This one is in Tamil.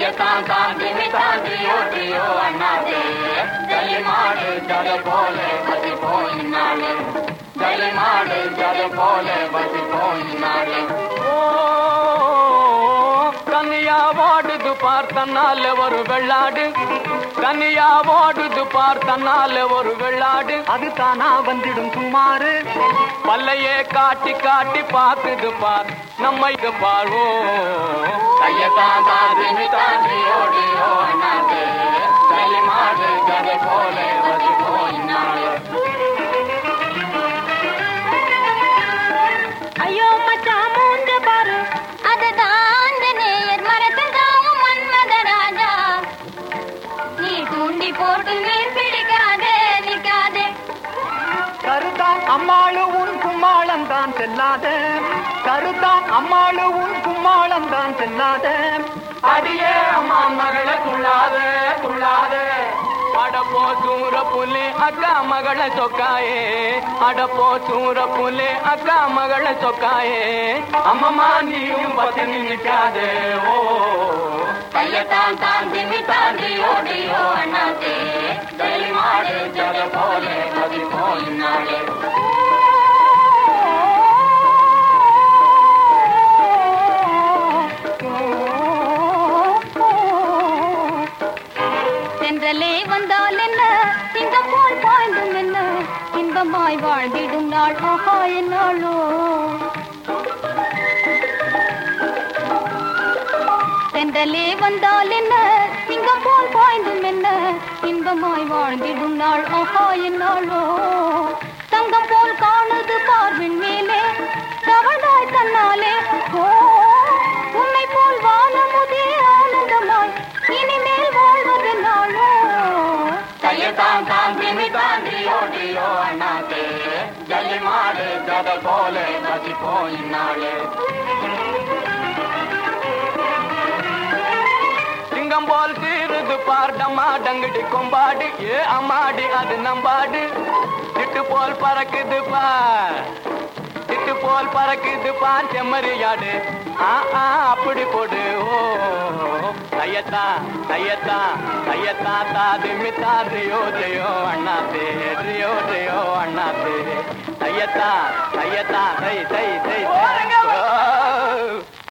தையத்தான் தாண்டி தாண்டியோ டியோ அண்ணாதே ஜலி மாடு ஜலை போல பசி போயினாலே ஜலி மாடு ஜலை போல பசி போயினாலே தனியா ஓடுது பார்த்தனால ஒரு வெள்ளாடு தனியா ஓடுது பார்த்தனால ஒரு வெள்ளாடு அது தானா வந்துடும் சுமாரு பல்லையே காட்டி காட்டி பாக்குது பார் நம்ம இது பார்வோ தையத்தான் தாண்டி தாண்டியோ டியோ அண்ணாதே ஜலி மாடு ஜலை போல பசி போயினாலே ஐயோ மச்சான் மூஞ்ச பாரு அதுதான் ஆஞ்சநேயர் மரத்தில் தாவும் மன்மத ராஜா நீ தூண்டி போட்டு நீர் பிடிக்காதே நிக்காதே கருத்தான் அம்மாளு உன் கும்மாளம் தான் செல்லாத கருத்தான் அம்மாளு உன் கும்மாளம் தான் செல்லாத அடியே அம்மா மகளை துள்ளாத துள்ளாத அடப்போ சூர புலி அக்கா மகளை சொக்காயே அடப்போ சூர புலி அக்கா மகளை சொக்காயே அம்மம்மா நீயும் பத்தி நிக்காதே ஓ தையத்தான் தாண்டி தாண்டி ஓடியோ அண்ணாதே ஜலி மாடு ஜலை போல பசி போயினாலே சென்றலே வந்தால் என்ன சிங்கம் போல் பாய்ந்தும் என்ன இன்பமாய் வாழ்ந்திடும் நாள் ஆஹா என்னாளோ சென்றலே வந்தால் என்ன சிங்கம் போல் பாய்ந்தும் என்ன இன்பமாய் வாழ்ந்திடும் நாள் ஆஹா என்னாளோ தங்கம் போல் காணுது பார்வின் மேலே தவழ்ந்தாய் தன்னாலே ஓ உன்னை போல் வானமுதே ஆனந்தமாய் இனிமேல் வாழ்வது நாளோ தையத்தான் தாண்டி தாண்டி ஓடியோ அண்ணாதே ஜல்லி மாடு ஜலை போல பசி போயினாலே சிங்கம் போல் சீருது பார்டமா டங்கடி கொம்பாடு ஏ அம்மாடி அது நம்பாடு திட்டு போல் பறக்குது பார் திட்டு போல் பறக்குது பார் செம்மறியாடு ஆ ஆ அப்படி போடு ஓ தையத்தா தையத்தா தையத்தா தாது மித்தா ரியோ ரியோ அண்ணாத்தே ரியோ ரியோ அண்ணாத்தே தையத்தா தையத்தா தை தை தை தை